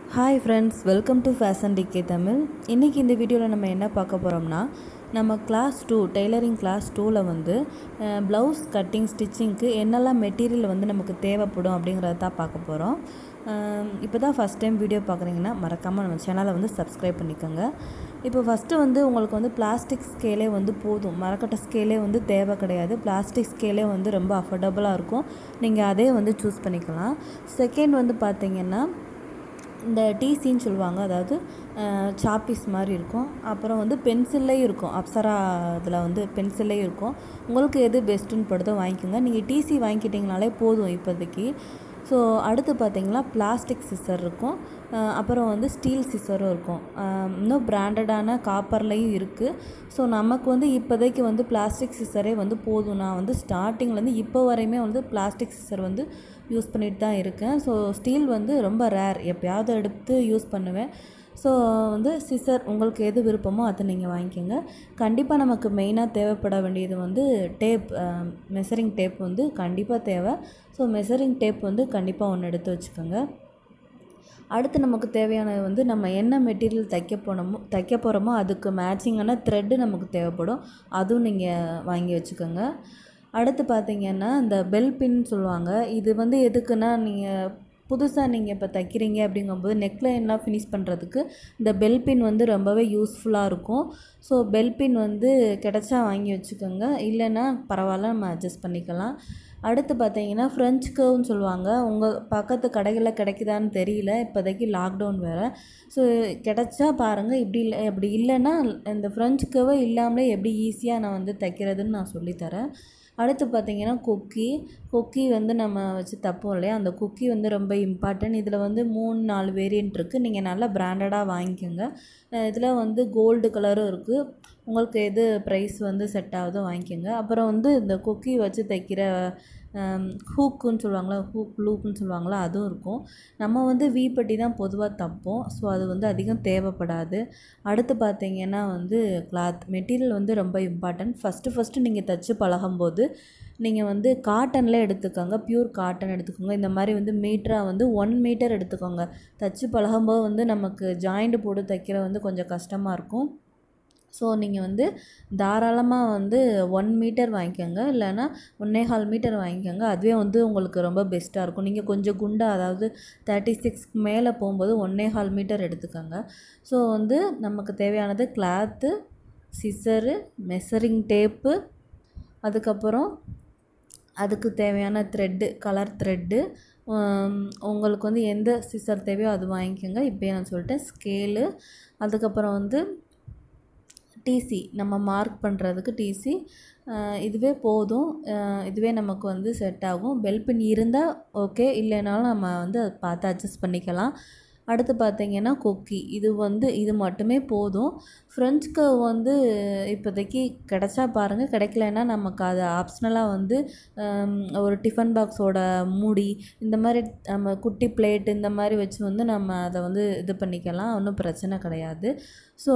hi friends welcome to fashion DK Tamil இன்றைக்கி இந்த வீடியோவில் நம்ம என்ன பார்க்க போகிறோம்னா நம்ம கிளாஸ் டூ டெய்லரிங் கிளாஸ் டூவில் வந்து ப்ளவுஸ் கட்டிங் ஸ்டிச்சிங்க்கு என்னெல்லாம் மெட்டீரியல் வந்து நமக்கு தேவைப்படும் அப்படிங்கிறத தான் பார்க்க போகிறோம் இப்போ தான் ஃபஸ்ட் டைம் வீடியோ பார்க்குறீங்கன்னா மறக்காமல் நம்ம சேனலை வந்து சப்ஸ்கிரைப் பண்ணிக்கோங்க இப்போ ஃபஸ்ட்டு வந்து உங்களுக்கு வந்து பிளாஸ்டிக் ஸ்கேலே வந்து போதும் மரக்கட்டை ஸ்கேலே வந்து தேவை கிடையாது பிளாஸ்டிக் ஸ்கேலே வந்து ரொம்ப அஃபோர்டபுளாக இருக்கும் நீங்கள் அதே வந்து சூஸ் பண்ணிக்கலாம் செகண்ட் வந்து பார்த்தீங்கன்னா இந்த டிசின்னு சொல்லுவாங்க அதாவது சாப்பீஸ் மாதிரி இருக்கும் அப்புறம் வந்து பென்சில்லையும் இருக்கும் அப்சரா இதில் வந்து பென்சில்லையும் இருக்கும் உங்களுக்கு எது பெஸ்ட்டுன்னு படுதோ வாங்கிக்கோங்க நீங்கள் டிசி வாங்கிக்கிட்டிங்கனாலே போதும் இப்போதைக்கு ஸோ அடுத்து பார்த்தீங்கன்னா பிளாஸ்டிக் சிசர் இருக்கும் அப்புறம் வந்து ஸ்டீல் சிசரும் இருக்கும் இன்னும் பிராண்டடான காப்பர்லேயும் இருக்குது ஸோ நமக்கு வந்து இப்போதைக்கு வந்து பிளாஸ்டிக் சிசரே வந்து போதும் நான் வந்து ஸ்டார்டிங்லேருந்து இப்போ வரையுமே வந்து பிளாஸ்டிக் சிசர் வந்து யூஸ் பண்ணிட்டு தான் இருக்கேன் ஸோ ஸ்டீல் வந்து ரொம்ப ரேர் எப்போயாவது எடுத்து யூஸ் பண்ணுவேன் ஸோ வந்து சிசர் உங்களுக்கு எது விருப்பமோ அதை நீங்கள் வாங்கிக்கோங்க கண்டிப்பாக நமக்கு மெயினாக தேவைப்பட வேண்டியது வந்து டேப் மெஷரிங் டேப் வந்து கண்டிப்பாக தேவை ஸோ மெஷரிங் டேப் வந்து கண்டிப்பாக ஒன்று எடுத்து வச்சுக்கோங்க அடுத்து நமக்கு தேவையானது வந்து நம்ம என்ன மெட்டீரியல் தைக்க போனோமோ தைக்க போகிறோமோ அதுக்கு மேட்சிங்கான த்ரெட்டு நமக்கு தேவைப்படும் அதுவும் நீங்கள் வாங்கி வச்சுக்கோங்க அடுத்து பார்த்திங்கன்னா இந்த பெல் பின் சொல்லுவாங்க இது வந்து எதுக்குன்னா நீங்கள் புதுசாக நீங்கள் இப்போ தைக்கிறீங்க அப்படிங்கும்போது நெக்லைன்லாம் ஃபினிஷ் பண்ணுறதுக்கு இந்த பெல் பின் வந்து ரொம்பவே யூஸ்ஃபுல்லாக இருக்கும் ஸோ பெல் பின் வந்து கிடச்சா வாங்கி வச்சுக்கோங்க இல்லைன்னா பரவாயில்ல நம்ம அட்ஜஸ்ட் பண்ணிக்கலாம் அடுத்து பார்த்தீங்கன்னா ஃப்ரெஞ்ச் கர்வ்னு சொல்லுவாங்க உங்கள் பக்கத்து கடைகளில் கிடைக்குதான்னு தெரியல இப்போதைக்கு லாக்டவுன் வேறு ஸோ கிடச்சா பாருங்கள் இப்படி இல்லை அப்படி இல்லைன்னா இந்த ஃப்ரெஞ்ச் கர்வை இல்லாமலே எப்படி ஈஸியாக நான் வந்து தைக்கிறதுன்னு நான் சொல்லித்தரேன் அடுத்து பார்த்திங்கன்னா கொக்கி கொக்கி வந்து நம்ம வச்சு தப்போம் இல்லையா அந்த கொக்கி வந்து ரொம்ப இம்பார்ட்டன்ட் இதில் வந்து மூணு நாலு வேரியண்ட் இருக்குது நீங்கள் நல்லா பிராண்டடாக வாங்கிக்கோங்க இதில் வந்து கோல்டு கலரும் இருக்குது உங்களுக்கு எது ப்ரைஸ் வந்து செட் ஆகுதோ வாங்கிக்கோங்க அப்புறம் வந்து இந்த கொக்கி வச்சு தைக்கிற ஹூக்குன்னு சொல்லுவாங்களா ஹூக் லூப்புன்னு சொல்லுவாங்களா அதுவும் இருக்கும் நம்ம வந்து வீப்பட்டி தான் பொதுவாக தைப்போம் ஸோ அது வந்து அதிகம் தேவைப்படாது அடுத்து பார்த்திங்கன்னா வந்து கிளாத் மெட்டீரியல் வந்து ரொம்ப இம்பார்ட்டன்ட் ஃபஸ்ட்டு ஃபஸ்ட்டு நீங்கள் தைச்சி பழகும்போது நீங்கள் வந்து காட்டனில் எடுத்துக்கோங்க ப்யூர் காட்டன் எடுத்துக்கோங்க இந்த மாதிரி வந்து மீட்டராக வந்து ஒன் மீட்டர் எடுத்துக்கோங்க தைச்சி பழகும்போது வந்து நமக்கு ஜாயிண்ட் போட்டு தைக்கிற வந்து கொஞ்சம் கஷ்டமாக இருக்கும் ஸோ நீங்கள் வந்து தாராளமாக வந்து ஒன் மீட்டர் வாங்கிக்கோங்க இல்லைன்னா ஒன்னே கால் மீட்டர் வாங்கிக்கோங்க அதுவே வந்து உங்களுக்கு ரொம்ப பெஸ்ட்டாக இருக்கும் நீங்கள் கொஞ்சம் குண்டாக அதாவது தேர்ட்டி சிக்ஸ்க்கு மேலே போகும்போது ஒன்னே கால் மீட்டர் எடுத்துக்கோங்க ஸோ வந்து நமக்கு தேவையானது கிளாத்து சிசரு மெஷரிங் டேப்பு அதுக்கப்புறம் அதுக்கு தேவையான த்ரெட்டு கலர் த்ரெட்டு உங்களுக்கு வந்து எந்த சிசர் தேவையோ அது வாங்கிக்கோங்க இப்போயே நான் சொல்லிட்டேன் ஸ்கேலு அதுக்கப்புறம் வந்து டிசி நம்ம மார்க் பண்ணுறதுக்கு டிசி இதுவே போதும் இதுவே நமக்கு வந்து செட் ஆகும் பெல்பின் இருந்தால் ஓகே இல்லைனாலும் நம்ம வந்து அதை பார்த்து அட்ஜஸ்ட் பண்ணிக்கலாம் அடுத்து பார்த்திங்கன்னா கொக்கி இது வந்து இது மட்டுமே போதும் ஃப்ரெஞ்ச் கவ் வந்து இப்போதைக்கு கிடச்சா பாருங்கள் கிடைக்கலன்னா நமக்கு அது ஆப்ஷனலாக வந்து ஒரு டிஃபன் பாக்ஸோட மூடி இந்த மாதிரி நம்ம குட்டி பிளேட் இந்த மாதிரி வச்சு வந்து நம்ம அதை வந்து இது பண்ணிக்கலாம் ஒன்றும் பிரச்சனை கிடையாது ஸோ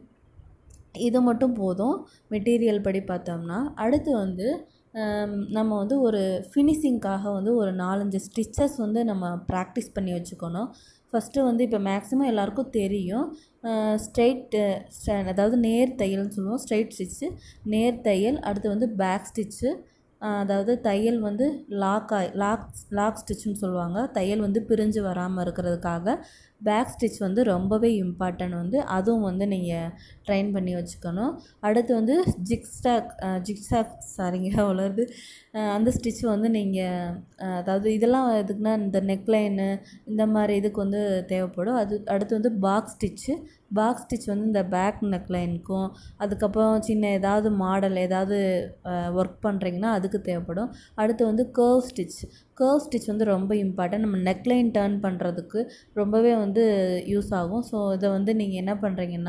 இது மட்டும் போதும் மெட்டீரியல் படி பார்த்தோம்னா அடுத்து வந்து நம்ம வந்து ஒரு ஃபினிஷிங்க்காக வந்து ஒரு நாலஞ்சு ஸ்டிச்சஸ் வந்து நம்ம ப்ராக்டிஸ் பண்ணி வச்சுக்கணும் ஃபஸ்ட்டு வந்து இப்போ மேக்ஸிமம் எல்லாருக்கும் தெரியும் ஸ்ட்ரெயிட் அதாவது நேர் தையல்னு சொல்லுவோம் ஸ்ட்ரெயிட் ஸ்டிச்சு நேர் தையல் அடுத்து வந்து பேக் ஸ்டிச்சு அதாவது தையல் வந்து லாக் ஆகி லாக் லாக் ஸ்டிச்சுன்னு சொல்லுவாங்க தையல் வந்து பிரிஞ்சு வராமல் இருக்கிறதுக்காக பேக் ஸ்டிச் வந்து ரொம்பவே இம்பார்ட்டன்ட் வந்து அதுவும் வந்து நீங்கள் ட்ரைன் பண்ணி வச்சுக்கணும் அடுத்து வந்து ஜிக்ஸ்டாக் ஜிக்ஸ்டாக் சாரிங்க வளருது அந்த ஸ்டிச் வந்து நீங்கள் அதாவது இதெல்லாம் எதுக்குன்னா இந்த நெக்லைனு இந்த மாதிரி இதுக்கு வந்து தேவைப்படும் அது அடுத்து வந்து பாக்ஸ் ஸ்டிச்சு பாக்ஸ் ஸ்டிச் வந்து இந்த பேக் நெக்லைனுக்கும் அதுக்கப்புறம் சின்ன ஏதாவது மாடல் ஏதாவது ஒர்க் பண்ணுறீங்கன்னா அதுக்கு தேவைப்படும் அடுத்து வந்து கர்வ் ஸ்டிச் கர்வ் ஸ்டிச் வந்து ரொம்ப இம்பார்ட்டன்ட் நம்ம நெக்லைன் டேர்ன் பண்ணுறதுக்கு ரொம்பவே வந்து யூஸ் ஆகும் ஸோ இதை வந்து நீங்கள் என்ன பண்ணுறீங்கன்னா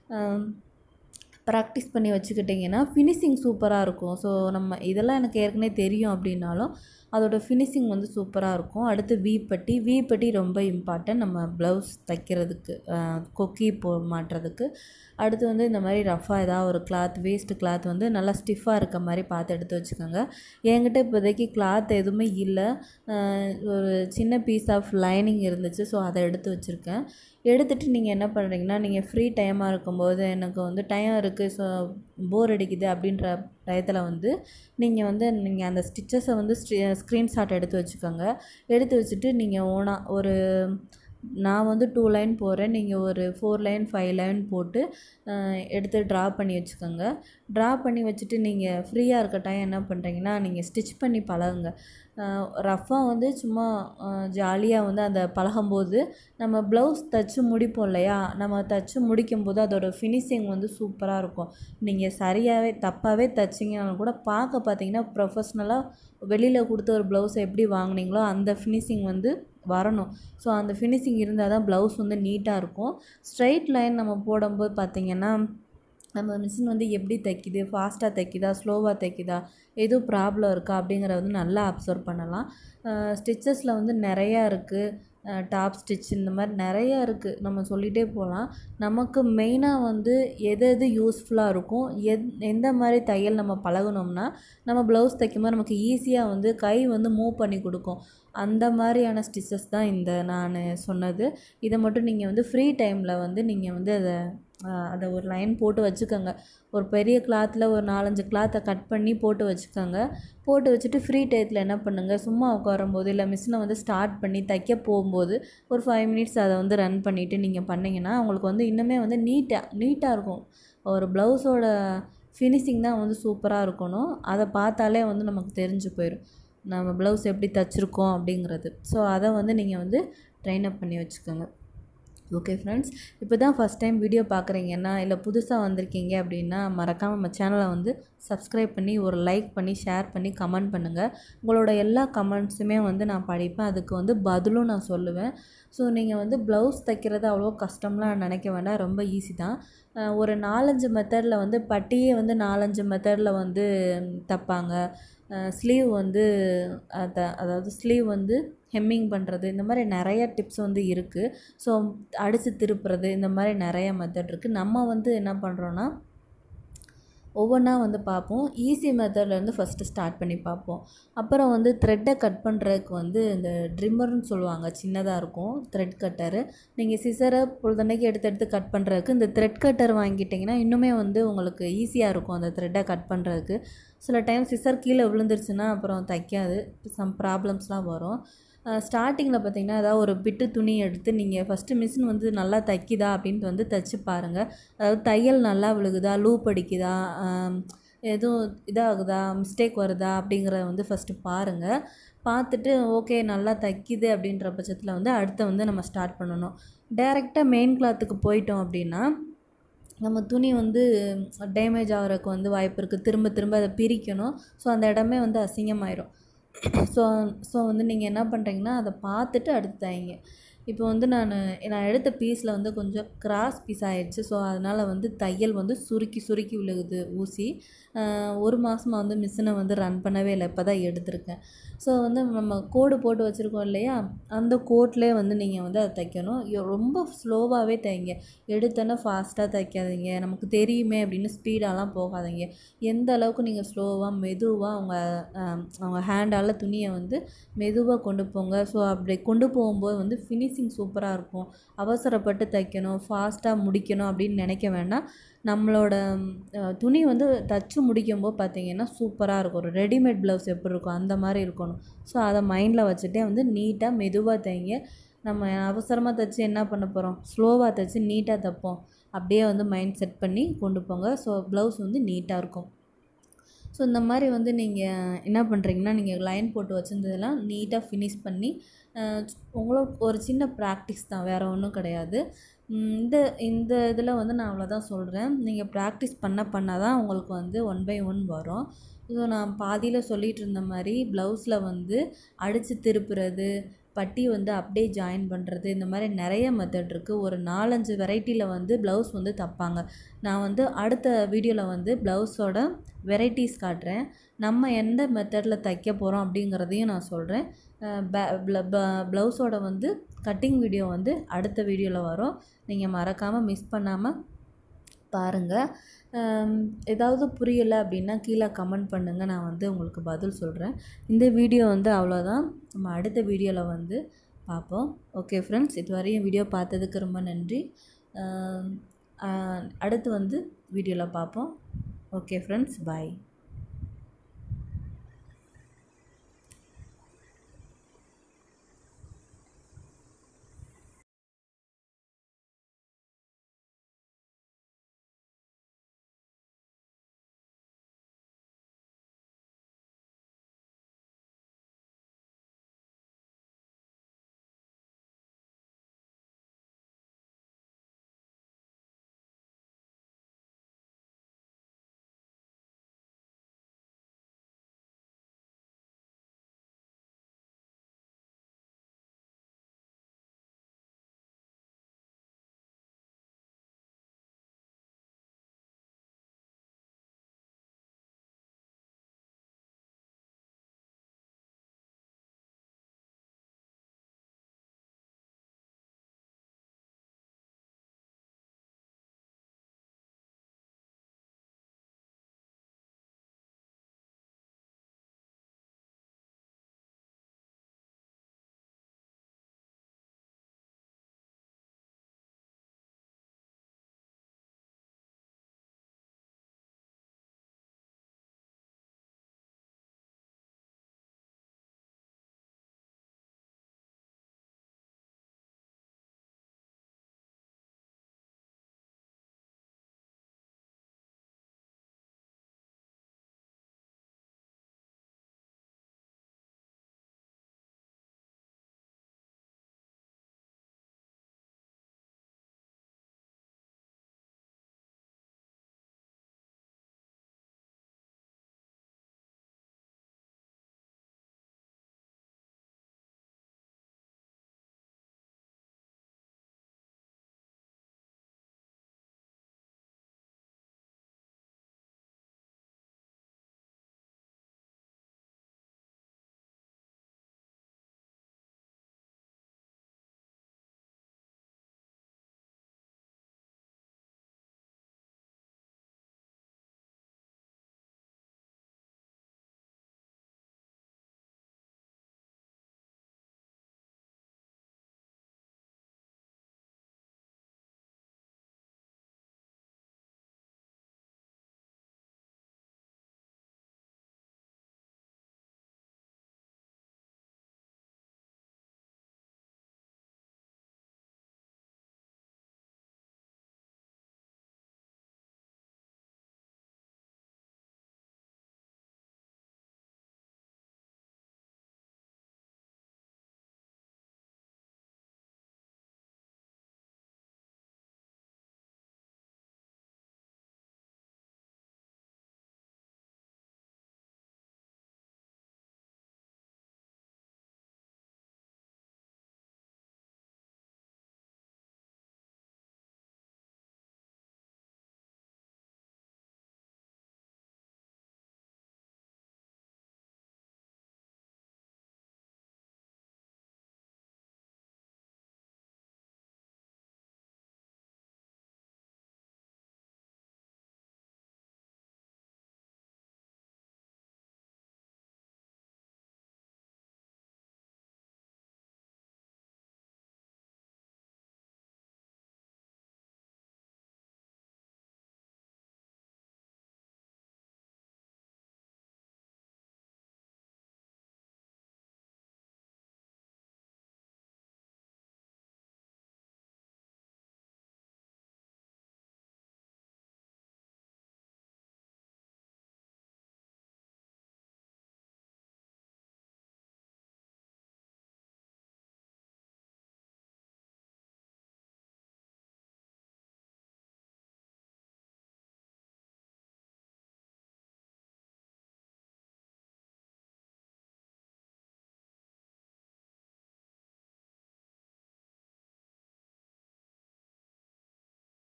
ப்ராக்டிஸ் பண்ணி வச்சுக்கிட்டிங்கன்னா ஃபினிஷிங் சூப்பராக இருக்கும் ஸோ நம்ம இதெல்லாம் எனக்கு ஏற்கனவே தெரியும் அப்படின்னாலும் அதோட ஃபினிஷிங் வந்து சூப்பராக இருக்கும் அடுத்து வி பட்டி வி பட்டி ரொம்ப இம்பார்ட்டன்ட் நம்ம ப்ளவுஸ் தைக்கிறதுக்கு அஹ், கொக்கி போ மாட்டுறதுக்கு அடுத்து வந்து இந்த மாதிரி ரஃபாக ஏதாவது ஒரு கிளாத் வேஸ்ட் கிளாத் வந்து நல்லா ஸ்டிஃபாக இருக்க மாதிரி பார்த்து எடுத்து வச்சுக்கோங்க என்கிட்ட இப்போதைக்கு கிளாத் எதுவுமே இல்லை அஹ், ஒரு சின்ன பீஸ் ஆஃப் லைனிங் இருந்துச்சு ஸோ அதை எடுத்து வச்சுருக்கேன் எடுத்துகிட்டு நீங்கள் என்ன பண்ணுறீங்கன்னா நீங்கள் ஃப்ரீ டைமாக இருக்கும்போது எனக்கு வந்து டைம் இருக்குது ஸோ போர் அடிக்குது அப்படின்ற டயத்தில் வந்து நீங்கள் வந்து நீங்கள் அந்த ஸ்டிச்சஸை வந்து ஸ்க்ரீன்ஷாட் எடுத்து வச்சுக்கோங்க எடுத்து வச்சுட்டு நீங்கள் ஓனாக ஒரு நான் வந்து டூ லைன் போடுறேன் நீங்கள் ஒரு ஃபோர் லைன் ஃபைவ் லைன் போட்டு அஹ், எடுத்து ட்ரா பண்ணி வச்சுக்கோங்க ட்ரா பண்ணி வச்சுட்டு நீங்கள் ஃப்ரீயாக இருக்க டைம் என்ன பண்ணுறீங்கன்னா நீங்கள் ஸ்டிச் பண்ணி பழகுங்க ரஃப்பாக வந்து சும்மா ஜாலியாக வந்து அந்த பழகும்போது நம்ம ப்ளவுஸ் தைச்சு முடிப்போம் இல்லையா நம்ம தைச்சு முடிக்கும்போது அதோட ஃபினிஷிங் வந்து சூப்பராக இருக்கும் நீங்கள் சரியாகவே தப்பாகவே தைச்சிங்கனாலும் கூட பார்க்க பார்த்தீங்கன்னா ப்ரொஃபஷ்னலாக வெளியில் கொடுத்த ஒரு ப்ளவுஸை எப்படி வாங்குனீங்களோ அந்த ஃபினிஷிங் வந்து வரணும் ஸோ அந்த ஃபினிஷிங் இருந்தால் தான் ப்ளவுஸ் வந்து நீட்டாக இருக்கும் ஸ்ட்ரைட் லைன் நம்ம போடும்போது பார்த்தீங்கன்னா நம்ம மிஷின் வந்து எப்படி தைக்குது ஃபாஸ்ட்டாக தைக்குதா ஸ்லோவாக தைக்குதா எதுவும் ப்ராப்ளம் இருக்கா அப்படிங்கிறத வந்து நல்லா அப்சர்வ் பண்ணலாம் ஸ்டிச்சஸில் வந்து நிறையா இருக்குது டாப் ஸ்டிச் இந்த மாதிரி நிறையா இருக்குது நம்ம சொல்லிகிட்டே போகலாம் நமக்கு மெயினாக வந்து எது எது யூஸ்ஃபுல்லாக இருக்கும் எத் எந்த மாதிரி தையல் நம்ம பழகுனோம்னா நம்ம ப்ளவுஸ் தைக்கும்போது நமக்கு ஈஸியாக வந்து கை வந்து மூவ் பண்ணி கொடுக்கும் அந்த மாதிரியான ஸ்டிச்சஸ் தான் இந்த நான் சொன்னது இதை மட்டும் நீங்கள் வந்து ஃப்ரீ டைமில் வந்து நீங்கள் வந்து அதை ஆஹ் அதை ஒரு லைன் போட்டு வச்சுக்கோங்க ஒரு பெரிய கிளாத்தில் ஒரு நாலஞ்சு கிளாத்தை கட் பண்ணி போட்டு வச்சுக்கோங்க போட்டு வச்சுட்டு ஃப்ரீ டயத்தில் என்ன பண்ணுங்கள் சும்மா உட்காரும்போது இல்லை மிஷினை வந்து ஸ்டார்ட் பண்ணி தைக்க போகும்போது ஒரு ஃபைவ் மினிட்ஸ் அதை வந்து ரன் பண்ணிவிட்டு நீங்கள் பண்ணிங்கன்னா உங்களுக்கு வந்து இன்னுமே வந்து நீட்டாக நீட்டாக இருக்கும் ஒரு ப்ளவுஸோட ஃபினிஷிங் தான் வந்து சூப்பராக இருக்கணும் அதை பார்த்தாலே வந்து நமக்கு தெரிஞ்சு போயிடும் நம்ம ப்ளவுஸ் எப்படி தைச்சிருக்கோம் அப்படிங்கிறது ஸோ அதை வந்து நீங்கள் வந்து ட்ரைன் அப் பண்ணி வச்சுக்கோங்க ஓகே ஃப்ரெண்ட்ஸ் இப்போ தான் ஃபஸ்ட் டைம் வீடியோ பார்க்குறீங்கன்னா இல்லை புதுசாக வந்திருக்கீங்க அப்படின்னா மறக்காமல் நம்ம சேனலை வந்து சப்ஸ்கிரைப் பண்ணி ஒரு லைக் பண்ணி ஷேர் பண்ணி கமெண்ட் பண்ணுங்கள் உங்களோட எல்லா கமெண்ட்ஸுமே வந்து நான் படிப்பேன் அதுக்கு வந்து பதிலும் நான் சொல்லுவேன் ஸோ நீங்கள் வந்து ப்ளவுஸ் தைக்கிறது அவ்வளோ கஷ்டம்லாம் நினைக்க வேண்டாம் ரொம்ப ஈஸி தான் அஹ் ஒரு நாலஞ்சு மெத்தடில் வந்து பட்டியே வந்து நாலஞ்சு மெத்தடில் வந்து தைப்பாங்க ஸ்லீவ் வந்து அத அதாவது ஸ்லீவ் வந்து ஹெம்மிங் பண்ணுறது இந்த மாதிரி நிறைய டிப்ஸ் வந்து இருக்குது ஸோ அடித்து திருப்புறது இந்த மாதிரி நிறைய மெத்தட் இருக்குது நம்ம வந்து என்ன பண்ணுறோன்னா ஒவ்வொன்றா வந்து பார்ப்போம் ஈஸி மெத்தட்லேருந்து ஃபஸ்ட்டு ஸ்டார்ட் பண்ணி பார்ப்போம் அப்புறம் வந்து த்ரெட்டை கட் பண்ணுறதுக்கு வந்து இந்த ட்ரிம்மர்னு சொல்லுவாங்க சின்னதாக இருக்கும் த்ரெட் கட்டரு நீங்கள் சிசரை பொழுதன்னைக்கு எடுத்து எடுத்து கட் பண்ணுறதுக்கு இந்த த்ரெட் கட்டர் வாங்கிட்டிங்கன்னா இன்னுமே வந்து உங்களுக்கு ஈஸியாக இருக்கும் அந்த த்ரெட்டை கட் பண்ணுறதுக்கு சில டைம் சிசர் கீழே விழுந்துருச்சுன்னா அப்புறம் தைக்காது சம் ப்ராப்ளம்ஸ்லாம் வரும் ஸ்டார்டிங்கில் பார்த்தீங்கன்னா ஏதாவது ஒரு பிட்டு துணி எடுத்து நீங்கள் ஃபஸ்ட்டு மிஷின் வந்து நல்லா தைக்குதா அப்படின்ட்டு வந்து தைச்சு பாருங்கள் அதாவது தையல் நல்லா விழுகுதா லூப் அடிக்குதா ஆம், எதுவும் இதாகுதா மிஸ்டேக் வருதா அப்படிங்கிறத வந்து ஃபஸ்ட்டு பாருங்கள் பார்த்துட்டு ஓகே நல்லா தைக்குது அப்படின்ற பட்சத்தில் வந்து அடுத்த வந்து நம்ம ஸ்டார்ட் பண்ணணும் டேரெக்டாக மெயின் கிளாத்துக்கு போயிட்டோம் அப்படின்னா நம்ம துணி வந்து டேமேஜ் ஆகிறதுக்கு வந்து வாய்ப்பு இருக்குது திரும்ப திரும்ப அதை பிரிக்கணும் ஸோ அந்த இடமே வந்து அசிங்கமாயிரும் ஸோ ஸோ வந்து நீங்கள் என்ன பண்ணுறீங்கன்னா அதை பார்த்துட்டு அடுத்து தைங்க இப்போ வந்து நான் நான் எடுத்த பீஸில் வந்து கொஞ்சம் கிராஸ் பீஸ் ஆயிடுச்சு ஸோ அதனால் வந்து தையல் வந்து சுருக்கி சுருக்கி விழுகுது ஊசி ஆஹ் ஒரு மாதமாக வந்து மிஷினை வந்து ரன் பண்ணவே இல்லை இப்போ தான் எடுத்திருக்கேன் ஸோ வந்து நம்ம கோடு போட்டு வச்சுருக்கோம் இல்லையா அந்த கோட்லேயே வந்து நீங்கள் வந்து அதை தைக்கணும் யோ- ரொம்ப ஸ்லோவாகவே தைங்க எடுத்தோன்னே ஃபாஸ்ட்டாக தைக்காதீங்க நமக்கு தெரியுமே அப்படின்னு ஸ்பீடாலாம் போகாதீங்க எந்த அளவுக்கு நீங்கள் ஸ்லோவாக மெதுவாக அவங்க ஆம், அவங்க ஹேண்டால் துணியை வந்து மெதுவாக கொண்டு போங்க ஸோ அப்படி கொண்டு போகும்போது வந்து ஃபினிஷிங் சூப்பராக இருக்கும் அவசரப்பட்டு தைக்கணும் ஃபாஸ்ட்டாக முடிக்கணும் அப்படின்னு நினைக்க வேண்டாம் நம்மளோட ம், அஹ், துணி வந்து தச்சு முடிக்கும்போது பார்த்தீங்கன்னா சூப்பராக இருக்கும் ஒரு ரெடிமேட் ப்ளவுஸ் எப்படி இருக்கும் அந்த மாதிரி இருக்கணும் ஸோ அதை மைண்டில் வச்சுட்டே வந்து நீட்டாக மெதுவாக தைங்க நம்ம அவசரமாக தைச்சு என்ன பண்ண போகிறோம் ஸ்லோவாக தைச்சு நீட்டாக தைப்போம் அப்படியே வந்து மைண்ட் செட் பண்ணி கொண்டு போங்க ஸோ ப்ளவுஸ் வந்து நீட்டாக இருக்கும் ஸோ இந்த மாதிரி வந்து நீங்கள் என்ன பண்ணுறீங்கன்னா நீங்கள் லைன் போட்டு வச்சுருந்ததெல்லாம் நீட்டாக ஃபினிஷ் பண்ணி அஹ், உங்களுக்கு ஒரு சின்ன ப்ராக்டிஸ் தான் வேறு ஒன்றும் கிடையாது உம், இந்த இந்த இதில் வந்து நான் அவ்வளோதான் சொல்கிறேன் நீங்கள் ப்ராக்டிஸ் பண்ண பண்ண தான் உங்களுக்கு வந்து ஒன் பை ஒன் வரும் ஸோ நான் பாதியில் சொல்லிகிட்டு இருந்த மாதிரி ப்ளவுஸில் வந்து அடித்து திருப்புறது பட்டி வந்து அப்படியே ஜாயின் பண்ணுறது இந்த மாதிரி நிறைய மெத்தட் இருக்குது ஒரு நாலஞ்சு வெரைட்டியில் வந்து ப்ளவுஸ் வந்து தைப்பாங்க நான் வந்து அடுத்த வீடியோவில் வந்து ப்ளவுஸோட வெரைட்டிஸ் காட்டுறேன் நம்ம எந்த மெத்தடில் தைக்க போகிறோம் அப்படிங்கிறதையும் நான் சொல்கிறேன் ப்ளவுஸோட வந்து கட்டிங் வீடியோ வந்து அடுத்த வீடியோவில் வரும் நீங்கள் மறக்காமல் மிஸ் பண்ணாமல் பாருங்கள் ஏதாவது புரியலை அப்படின்னா கீழே கமெண்ட் பண்ணுங்கள் நான் வந்து உங்களுக்கு பதில் சொல்கிறேன் இந்த வீடியோ வந்து அவ்வளோதான் நம்ம அடுத்த வீடியோவில் வந்து பார்ப்போம் ஓகே ஃப்ரெண்ட்ஸ் இது வரையும் வீடியோ பார்த்ததுக்கு ரொம்ப நன்றி அடுத்து வந்து வீடியோவில் பார்ப்போம் ஓகே ஃப்ரெண்ட்ஸ் பாய்